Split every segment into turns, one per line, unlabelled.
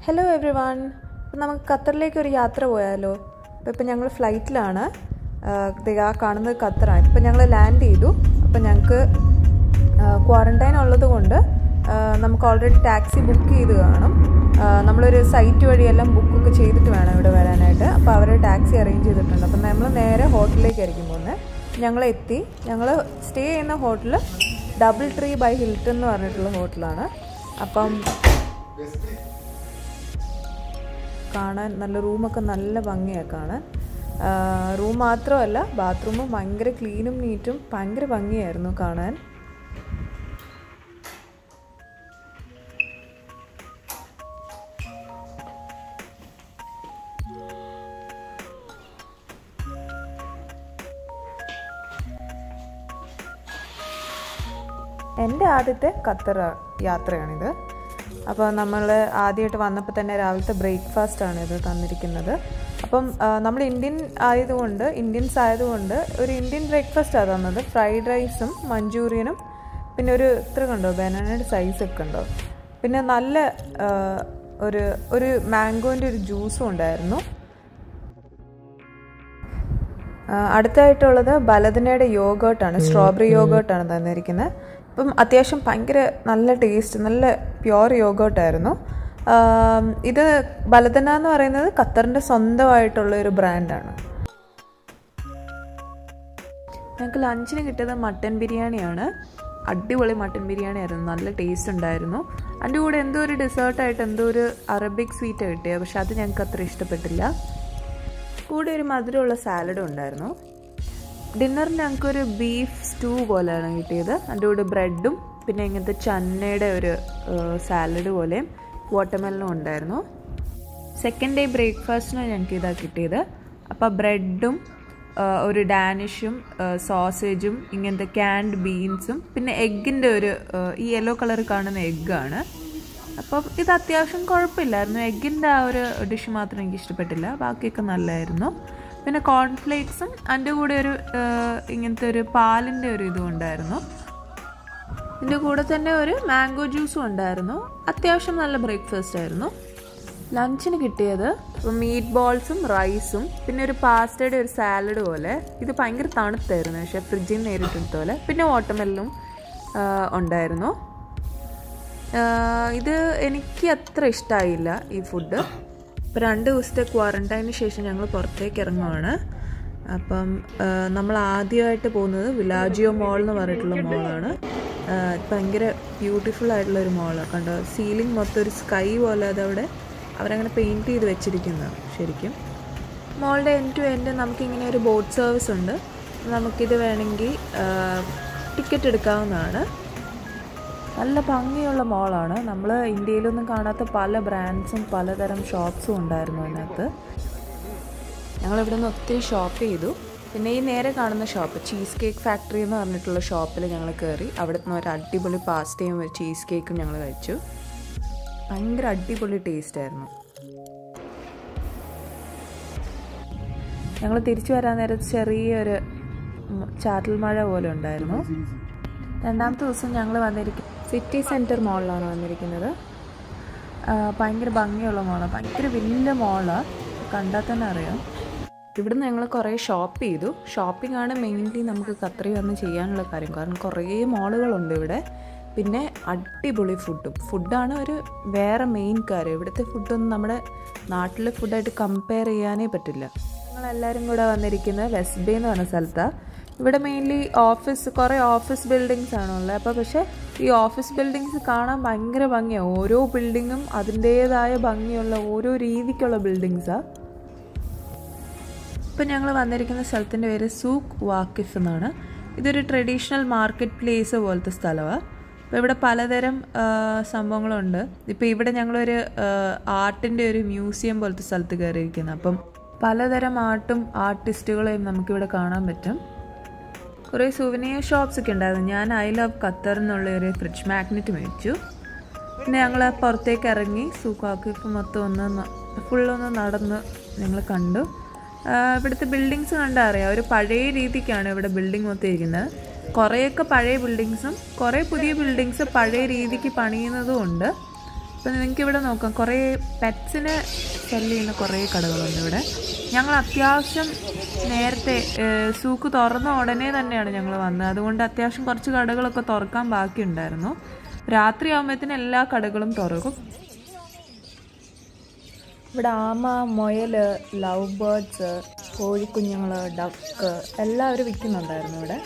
hello every one അപ്പം നമുക്ക് ഖത്തറിലേക്ക് ഒരു യാത്ര പോയാലോ അപ്പോൾ ഇപ്പം ഞങ്ങൾ ഫ്ലൈറ്റിലാണ് ആ കാണുന്നത് ഖത്തറാണ് ഇപ്പം ഞങ്ങൾ ലാൻഡ് ചെയ്തു അപ്പം ഞങ്ങൾക്ക് ക്വാറൻറ്റൈൻ ഉള്ളത് കൊണ്ട് ആ, നമുക്ക് ഓൾറെഡി ടാക്സി ബുക്ക് ചെയ്ത് കാണും ആ, നമ്മളൊരു സൈറ്റ് വഴിയെല്ലാം ബുക്കൊക്കെ ചെയ്തിട്ട് വേണം ഇവിടെ വരാനായിട്ട് അപ്പോൾ അവർ ടാക്സി അറേഞ്ച് ചെയ്തിട്ടുണ്ട് അപ്പം നമ്മൾ നേരെ ഹോട്ടലിലേക്കായിരിക്കും പോകുന്നത് ഞങ്ങൾ എത്തി ഞങ്ങൾ സ്റ്റേ ചെയ്യുന്ന hotel DoubleTree by Hilton എന്ന് പറഞ്ഞിട്ടുള്ള ഹോട്ടലാണ് അപ്പം കാണാൻ നല്ല റൂമൊക്കെ നല്ല ഭംഗിയാണ് കാണാൻ റൂം മാത്രമല്ല ബാത്റൂമും ഭയങ്കര ക്ലീനും നീറ്റും ഭയങ്കര ഭംഗിയായിരുന്നു കാണാൻ എൻ്റെ ആദ്യത്തെ ഖത്തർ യാത്രയാണിത് അപ്പോൾ നമ്മൾ ആദ്യമായിട്ട് വന്നപ്പോൾ തന്നെ രാവിലത്തെ ബ്രേക്ക്ഫാസ്റ്റ് ആണ് ഇത് തന്നിരിക്കുന്നത് അപ്പം ആ, നമ്മൾ ഇന്ത്യൻ ആയതുകൊണ്ട് ഇന്ത്യൻസ് ആയതുകൊണ്ട് ഒരു ഇന്ത്യൻ ബ്രേക്ക്ഫാസ്റ്റാണ് തന്നത് ഫ്രൈഡ് റൈസും മഞ്ചൂറിയനും പിന്നെ ഒരു ഇത്ര കണ്ടോ ബനാനയുടെ സൈസൊക്കെ ഉണ്ടോ പിന്നെ നല്ല ആ, ഒരു ഒരു മാംഗോൻ്റെ ഒരു ജ്യൂസും ഉണ്ടായിരുന്നു ആ, അടുത്തായിട്ടുള്ളത് ബലദിനയുടെ യോഗേർട്ടാണ് സ്ട്രോബെറി യോഗേർട്ടാണ് തന്നിരിക്കുന്നത് അപ്പം അത്യാവശ്യം ഭയങ്കര നല്ല ടേസ്റ്റ് നല്ല പ്യുവർ യോഗേർട്ടായിരുന്നു ഇത് ബലദന എന്ന് പറയുന്നത് ഖത്തറിൻ്റെ സ്വന്തമായിട്ടുള്ള ഒരു ബ്രാൻഡാണ് ഞങ്ങൾക്ക് ലഞ്ചിന് കിട്ടിയത് മട്ടൻ ബിരിയാണിയാണ് അടിപൊളി മട്ടൻ ബിരിയാണി ആയിരുന്നു നല്ല ടേസ്റ്റ് ഉണ്ടായിരുന്നു അതിൻ്റെ കൂടെ എന്തോ ഒരു ഡെസേർട്ടായിട്ട് എന്തോ ഒരു അറബിക് സ്വീറ്റ് കിട്ടിയത് പക്ഷെ അത് ഞങ്ങൾക്ക് അത്ര ഇഷ്ടപ്പെട്ടില്ല കൂടെ ഒരു മധുരമുള്ള സാലഡും ഉണ്ടായിരുന്നു ഡിന്നറിന് ഞങ്ങൾക്കൊരു ബീഫ് സ്റ്റൂ പോലെയാണ് കിട്ടിയത് അതിൻ്റെ കൂടെ ബ്രെഡും പിന്നെ ഇങ്ങനത്തെ ചന്നയുടെ ഒരു സാലഡ് പോലെയും വാട്ടർമെലനും ഉണ്ടായിരുന്നു സെക്കൻഡ് ഡേ ബ്രേക്ക്ഫാസ്റ്റിന് ഞങ്ങൾക്ക് ഇതാണ് കിട്ടിയത് അപ്പോൾ ബ്രെഡും ഒരു ഡാനിഷും സോസേജും ഇങ്ങനത്തെ ക്യാൻഡ് ബീൻസും പിന്നെ എഗ്ഗിൻ്റെ ഒരു ആ, ഈ യെല്ലോ കളർ കാണുന്ന എഗ്ഗാണ് അപ്പം ഇത് അത്യാവശ്യം കുഴപ്പമില്ലായിരുന്നു എഗ്ഗിൻ്റെ ആ ഒരു ഡിഷ് മാത്രം എനിക്ക് ഇഷ്ടപ്പെട്ടില്ല ബാക്കിയൊക്കെ നല്ലതായിരുന്നു പിന്നെ കോൺഫ്ലേക്സും അതിൻ്റെ കൂടെ ഒരു ആ, ഇങ്ങനത്തെ ഒരു പാലിൻ്റെ ഒരു ഇതും ഉണ്ടായിരുന്നു ഇതിൻ്റെ കൂടെ തന്നെ ഒരു മാംഗോ ജ്യൂസും ഉണ്ടായിരുന്നു അത്യാവശ്യം നല്ല ബ്രേക്ക്ഫാസ്റ്റ് ആയിരുന്നു ലഞ്ചിന് കിട്ടിയത് മീറ്റ് ബോൾസും റൈസും പിന്നെ ഒരു പാസ്റ്റയുടെ ഒരു സാലഡ് പോലെ ഇത് ഭയങ്കര തണുത്തായിരുന്നു പക്ഷേ ഫ്രിഡ്ജിൽ നിന്ന് നേരിട്ടെടുത്ത പോലെ പിന്നെ വാട്ടർമെല്ലും ഉണ്ടായിരുന്നു ആഹ് ഇത് എനിക്ക് അത്ര ഇഷ്ടമായില്ല ഈ ഫുഡ് ഇപ്പം രണ്ട് ദിവസത്തെ ക്വാറൻറ്റൈന് ശേഷം ഞങ്ങൾ പുറത്തേക്ക് ഇറങ്ങുവാണ് അപ്പം ആഹ് നമ്മൾ ആദ്യമായിട്ട് പോകുന്നത് വിലാജിയോ മോൾ എന്ന് പറഞ്ഞിട്ടുള്ള മോളാണ് ഭയങ്കര ബ്യൂട്ടിഫുൾ ആയിട്ടുള്ള ഒരു മോളാണ് കണ്ടോ സീലിംഗ് മൊത്തം ഒരു സ്കൈ പോലെ അതവിടെ അവരങ്ങനെ പെയിൻറ്റ് ചെയ്ത് വെച്ചിരിക്കുന്നതാണ് ശരിക്കും മോളുടെ എൻ ടു എൻഡ് നമുക്കിങ്ങനെ ഒരു ബോട്ട് സർവീസ് ഉണ്ട് നമുക്കിത് വേണമെങ്കിൽ ടിക്കറ്റ് എടുക്കാവുന്നതാണ് നല്ല ഭംഗിയുള്ള മോളാണ് നമ്മൾ ഇന്ത്യയിലൊന്നും കാണാത്ത പല ബ്രാൻഡ്സും പലതരം ഷോപ്സും ഉണ്ടായിരുന്നു അതിനകത്ത് ഞങ്ങൾ ഇവിടെ നിന്ന് ഒത്തിരി ഷോപ്പ് ചെയ്തു പിന്നെ ഈ നേരെ കാണുന്ന ഷോപ്പ് ചീസ് കേക്ക് ഫാക്ടറി എന്ന് പറഞ്ഞിട്ടുള്ള ഷോപ്പിൽ ഞങ്ങൾ കയറി അവിടെ നിന്ന് ഒരു അടിപൊളി പാസ്റ്റയും ഒരു ചീസ് കേക്കും ഞങ്ങൾ കഴിച്ചു ഭയങ്കര അടിപൊളി ടേസ്റ്റ് ആയിരുന്നു ഞങ്ങൾ തിരിച്ചു വരാൻ നേരത്ത് ചെറിയൊരു ഉം, ചാറ്റൽ മഴ പോലെ ഉണ്ടായിരുന്നു രണ്ടാമത്തെ ദിവസം ഞങ്ങൾ വന്നിരിക്കും സിറ്റി സെൻറ്റർ മോളിലാണ് വന്നിരിക്കുന്നത് ആ, ഭയങ്കര ഭംഗിയുള്ള മോളാണ് ഭയങ്കര വലിയ മോളാണ് കണ്ടാൽ തന്നെ അറിയാം ഇവിടുന്ന് ഞങ്ങൾ കുറേ ഷോപ്പ് ചെയ്തു ഷോപ്പിംഗ് ആണ് മെയിൻലി നമുക്ക് ഖത്തറി വന്ന് ചെയ്യാനുള്ള കാര്യം കാരണം കുറേ മോളുകളുണ്ട് ഇവിടെ പിന്നെ അടിപൊളി ഫുഡും ഫുഡാണ് ഒരു വേറെ മെയിൻ കാര്യം ഇവിടുത്തെ ഫുഡൊന്നും നമ്മുടെ നാട്ടിലെ ഫുഡായിട്ട് കമ്പയർ ചെയ്യാനേ പറ്റില്ല ഞങ്ങളെല്ലാവരും കൂടെ വന്നിരിക്കുന്നത് വെസ്റ്റ് ബേ എന്ന് പറഞ്ഞ സ്ഥലത്താണ് ഇവിടെ മെയിൻലി ഓഫീസ് കുറേ ഓഫീസ് ബിൽഡിങ്സ് ആണുള്ളത് അപ്പോൾ പക്ഷേ ഈ ഓഫീസ് ബിൽഡിങ്സ് കാണാൻ ഭയങ്കര ഭംഗിയാണ് ഓരോ ബിൽഡിങ്ങും അതിൻ്റേതായ ഭംഗിയുള്ള ഓരോ രീതിക്കുള്ള ബിൽഡിങ്സാണ് ഇപ്പം ഞങ്ങൾ വന്നിരിക്കുന്ന സ്ഥലത്തിൻ്റെ പേര് സൂക്ക് വാക്കിഫ് എന്നാണ് ഇതൊരു ട്രഡീഷണൽ മാർക്കറ്റ് പ്ലേസ് പോലത്തെ സ്ഥലമാണ് അപ്പോൾ ഇവിടെ പലതരം ആ, സംഭവങ്ങളുണ്ട് ഇപ്പോൾ ഇവിടെ ഞങ്ങളൊരു ആർട്ടിൻ്റെ ഒരു മ്യൂസിയം പോലത്തെ സ്ഥലത്ത് കയറിയിരിക്കുന്നത് അപ്പം പലതരം ആർട്ടും ആർട്ടിസ്റ്റുകളെയും നമുക്കിവിടെ കാണാൻ പറ്റും കുറേ സുവനിയർ ഷോപ്സ് ഒക്കെ ഉണ്ടായിരുന്നു ഞാൻ ഐ ലവ് ഖത്തർ എന്നുള്ള ഒരു ഫ്രിഡ്ജ് മാഗ്നറ്റ് മേടിച്ചു പിന്നെ ഞങ്ങൾ പുറത്തേക്ക് ഇറങ്ങി സൂക്കാക്കിഫ് മൊത്തം ഒന്ന് ഫുള്ളൊന്ന് നടന്ന് ഞങ്ങൾ കണ്ടു ആ, ഇവിടുത്തെ ബിൽഡിങ്സ് കണ്ടാൽ അറിയാം ഒരു പഴയ രീതിക്കാണ് ഇവിടെ ബിൽഡിംഗ് മൊത്തം ഇരിക്കുന്നത് കുറേയൊക്കെ പഴയ ബിൽഡിങ്സും കുറേ പുതിയ ബിൽഡിങ്സ് പഴയ രീതിക്ക് പണിയുന്നതും ഉണ്ട് അപ്പോൾ നിങ്ങൾക്ക് ഇവിടെ നോക്കാം കുറേ പെറ്റ്സിനെ സെല് ചെയ്യുന്ന കുറേ കടകളുണ്ട് ഇവിടെ ഞങ്ങൾ അത്യാവശ്യം നേരത്തെ ഏഹ്, സൂക്ക് തുറന്ന ഉടനെ തന്നെയാണ് ഞങ്ങൾ വന്നത് അതുകൊണ്ട് അത്യാവശ്യം കുറച്ച് കടകളൊക്കെ തുറക്കാൻ ബാക്കിയുണ്ടായിരുന്നു രാത്രി ആകുമ്പോഴത്തേന് എല്ലാ കടകളും തുറക്കും ഇവിടെ ആമ മുയൽ ലവ് ബേർഡ്സ് കോഴിക്കുഞ്ഞുങ്ങൾ ഡക്ക് എല്ലാവരും വിൽക്കുന്നുണ്ടായിരുന്നു ഇവിടെ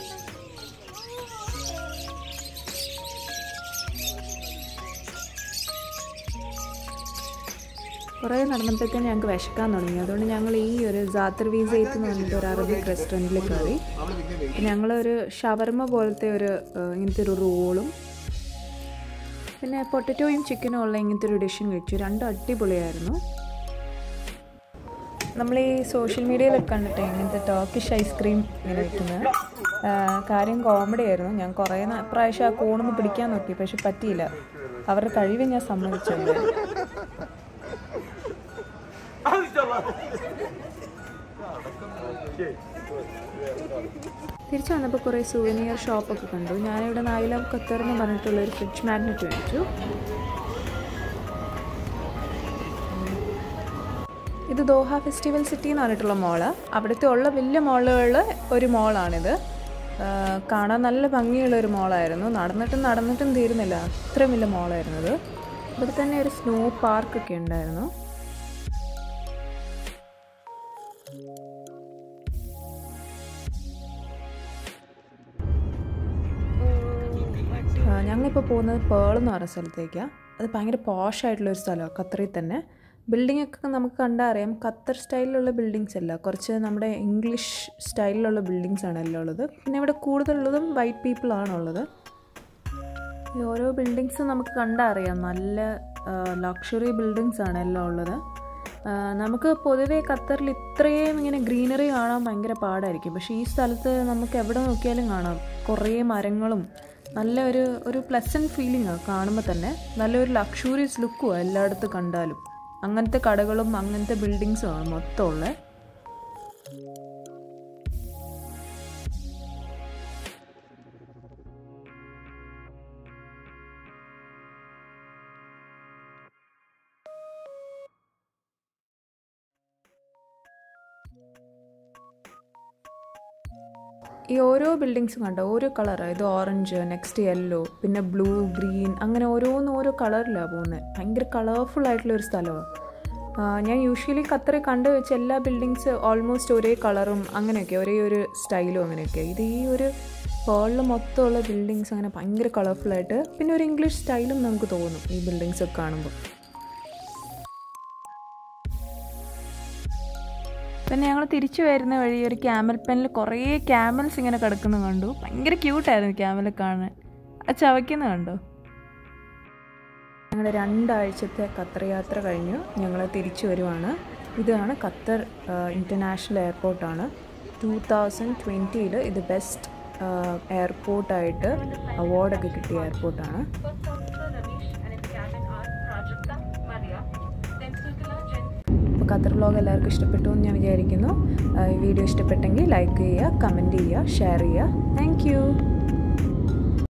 കുറേ നടന്നപ്പോഴത്തേക്കും ഞങ്ങൾക്ക് വിശക്കാൻ തുടങ്ങി അതുകൊണ്ട് ഞങ്ങൾ ഈ ഒരു ജാത്തർ വീസേത്ത് എന്ന് പറഞ്ഞിട്ട് ഒരു അറബിക് റെസ്റ്റോറൻറ്റിൽ കയറി ഞങ്ങളൊരു ഷവർമ പോലത്തെ ഒരു ഏഹ്, ഇങ്ങനത്തെ ഒരു റോളും പിന്നെ പൊട്ടറ്റോയും ചിക്കനും ഉള്ള ഇങ്ങനത്തെ ഒരു ഡിഷും കഴിച്ചു രണ്ടും അടിപൊളിയായിരുന്നു നമ്മൾ ഈ സോഷ്യൽ മീഡിയയിലൊക്കെ കണ്ടിട്ട് ഇങ്ങനത്തെ ടർക്കിഷ് ഐസ്ക്രീം ഇങ്ങനെ വെക്കുന്നത് കാര്യം കോമഡി ആയിരുന്നു ഞാൻ കുറേ ന- പ്രാവശ്യം ആ കോണൊന്ന് പിടിക്കാൻ നോക്കി പക്ഷെ പറ്റിയില്ല അവരുടെ കഴിവ് ഞാൻ സമ്മതിച്ചത് തിരിച്ചു വന്നപ്പോൾ കുറേ സുവനിയർ ഷോപ്പൊക്കെ കണ്ടു ഞാനിവിടെ നായി ലവ് ഖത്തർ എന്ന് പറഞ്ഞിട്ടുള്ള ഒരു ഫ്രിഡ്ജ് മാഗ്നറ്റ് മേടിച്ചു ഇത് ദോഹ ഫെസ്റ്റിവൽ സിറ്റി എന്ന് പറഞ്ഞിട്ടുള്ള മോള് അവിടുത്തെ ഉള്ള വലിയ മോളുകളിൽ ഒരു മോളാണിത് ആ, കാണാൻ നല്ല ഭംഗിയുള്ള ഒരു മോളായിരുന്നു നടന്നിട്ടും നടന്നിട്ടും തീരുന്നില്ല അത്രയും വലിയ മോളായിരുന്നു ഇത് ഇവിടെ തന്നെ ഒരു സ്നോ പാർക്കൊക്കെ ഉണ്ടായിരുന്നു ആ, ഞങ്ങളിപ്പോൾ പോകുന്നത് പേൾ എന്ന് പറയുന്ന സ്ഥലത്തേക്കാണ് അത് ഭയങ്കര പോഷായിട്ടുള്ള ഒരു സ്ഥലമാണ് ഖത്തറിൽ തന്നെ ബിൽഡിംഗ് ഒക്കെ നമുക്ക് കണ്ടാൽ അറിയാം ഖത്തർ സ്റ്റൈലിലുള്ള ബിൽഡിങ്സ് അല്ല കുറച്ച് നമ്മുടെ ഇംഗ്ലീഷ് സ്റ്റൈലിലുള്ള ബിൽഡിങ്സ് ആണ് എല്ലാം ഉള്ളത് പിന്നെ ഇവിടെ കൂടുതലുള്ളതും വൈറ്റ് പീപ്പിൾ ആണുള്ളത് ഈ ഓരോ ബിൽഡിങ്സും നമുക്ക് കണ്ടാൽ അറിയാം നല്ല ലക്ഷറി ബിൽഡിങ്സ് ആണ് എല്ലാം ഉള്ളത് ആ, നമുക്ക് പൊതുവേ ഖത്തറിൽ ഇത്രയും ഇങ്ങനെ ഗ്രീനറി കാണാൻ ഭയങ്കര പാടായിരിക്കും പക്ഷേ ഈ സ്ഥലത്ത് നമുക്ക് എവിടെ നോക്കിയാലും കാണാം കുറേ മരങ്ങളും നല്ല ഒരു ഒരു പ്ലസൻറ്റ് ഫീലിംഗ് ആണ് കാണുമ്പോൾ തന്നെ നല്ലൊരു ലക്ഷൂറിയസ് ലുക്കുമാണ് എല്ലായിടത്തും കണ്ടാലും അങ്ങനത്തെ കടകളും അങ്ങനത്തെ ബിൽഡിങ്സും ആണ് മൊത്തം ഉള്ളത് ഈ ഓരോ ബിൽഡിങ്സും കണ്ടോ ഓരോ കളറാണ് ഇത് ഓറഞ്ച് നെക്സ്റ്റ് യെല്ലോ പിന്നെ ബ്ലൂ ഗ്രീൻ അങ്ങനെ ഓരോന്നും ഓരോ കളറിലാണ് പോകുന്നത് ഭയങ്കര കളർഫുൾ ആയിട്ടുള്ള ഒരു സ്ഥലമാണ് ഞാൻ യൂഷ്വലി ഖത്തറിൽ കണ്ടു വെച്ച എല്ലാ ബിൽഡിങ്സ് ഓൾമോസ്റ്റ് ഒരേ കളറും അങ്ങനെയൊക്കെ ഒരേ ഒരു സ്റ്റൈലും അങ്ങനെയൊക്കെ ഇത് ഈ ഒരു വേൾഡിൽ മൊത്തമുള്ള ബിൽഡിങ്സ് അങ്ങനെ ഭയങ്കര കളർഫുള്ളായിട്ട് പിന്നെ ഒരു ഇംഗ്ലീഷ് സ്റ്റൈലും നമുക്ക് തോന്നും ഈ ബിൽഡിങ്സ് ഒക്കെ കാണുമ്പോൾ പിന്നെ ഞങ്ങൾ തിരിച്ചു വരുന്ന വഴി ഒരു ക്യാമൽ പെനിൽ കുറേ ക്യാമൽസ് ഇങ്ങനെ കിടക്കുന്നത് കണ്ടു ഭയങ്കര ക്യൂട്ടായിരുന്നു ക്യാമൽ കാണാൻ ആ ചവയ്ക്കുന്ന കണ്ടോ ഞങ്ങളുടെ രണ്ടാഴ്ചത്തെ ഖത്തർ യാത്ര കഴിഞ്ഞു ഞങ്ങൾ തിരിച്ചു വരുവാണ് ഇതാണ് ഖത്തർ ഇൻ്റർനാഷണൽ എയർപോർട്ടാണ് ടൂ തൗസൻഡ് ട്വൻറ്റിയിൽ ഇത് ബെസ്റ്റ് എയർപോർട്ടായിട്ട് അവാർഡൊക്കെ കിട്ടിയ എയർപോർട്ടാണ് അപ്പോൾ ഖത്തർ വ്ലോഗ് എല്ലാവർക്കും ഇഷ്ടപ്പെട്ടു എന്ന് ഞാൻ വിചാരിക്കുന്നു ആ, ഈ വീഡിയോ ഇഷ്ടപ്പെട്ടെങ്കിൽ ലൈക്ക് ചെയ്യുക കമൻറ്റ് ചെയ്യുക ഷെയർ ചെയ്യുക താങ്ക്